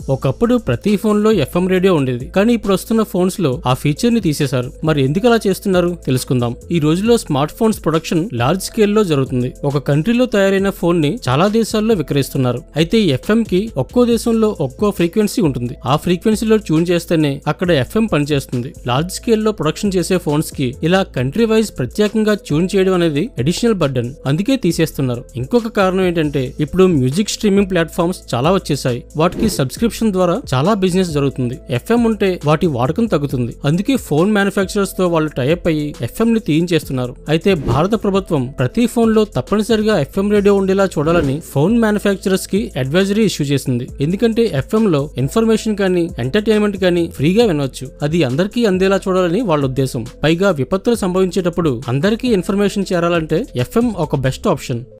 ఒకప్పుడు ప్రతి ఫోన్ లో ఎఫ్ఎం రేడియో ఉండేది కానీ ఇప్పుడు వస్తున్న ఫోన్స్ లో ఆ ఫీచర్ ని తీసేశారు మరి ఎందుకు అలా చేస్తున్నారు తెలుసుకుందాం ఈ రోజుల్లో smartphones production large scale లో జరుగుతుంది ఒక కంట్రీలో తయారైన ఫోన్ ని చాలా దేశాల్లో విక్రయిస్తున్నారు అయితే ఎఫ్ఎం కి ఒక్కో దేశంలో ఒక్కో ఫ్రీక్వెన్సీ ఉంటుంది ఆ ఫ్రీక్వెన్సీలో ట్యూన్ చేస్తేనే అక్కడ ఎఫ్ఎం పనిచేస్తుంది లార్జ్ స్కేల్ లో ప్రొడక్షన్ చేసే ఫోన్స్ కి ఇలా కంట్రీ వైజ్ ప్రత్యేకంగా ట్యూన్ చేయడం అనేది అడిషనల్ బర్డన్ అందుకే తీసేస్తున్నారు ఇంకొక కారణం ఏంటంటే ఇప్పుడు మ్యూజిక్ స్ట్రీమింగ్ ప్లాట్ఫామ్స్ చాలా వచ్చేసాయి వాటికి సబ్స్క్రిప్షన్ ద్వారా చాలా బిజినెస్ జరుగుతుంది ఎఫ్ఎం ఉంటే వాటి వాడకం తగ్గుతుంది అందుకే ఫోన్ మ్యానుఫ్యాక్చరర్స్ తో వాళ్ళు టైప్ అయ్యి ఎఫ్ఎం ని తీయించేస్తున్నారు అయితే భారత ప్రభుత్వం ప్రతి ఫోన్ లో తప్పనిసరిగా ఎఫ్ఎం రేడియో ఉండేలా చూడాలని ఫోన్ మ్యానుఫ్యాక్చరర్స్ కి అడ్వైజరీ ఇష్యూ చేసింది ఎందుకంటే ఎఫ్ఎం లో ఇన్ఫర్మేషన్ కానీ ఎంటర్టైన్మెంట్ కానీ ఫ్రీగా వినవచ్చు అది అందరికీ అందేలా చూడాలని వాళ్ళ ఉద్దేశం పైగా విపత్తులు సంభవించేటప్పుడు అందరికీ ఇన్ఫర్మేషన్ చేరాలంటే ఎఫ్ఎం ఒక బెస్ట్ ఆప్షన్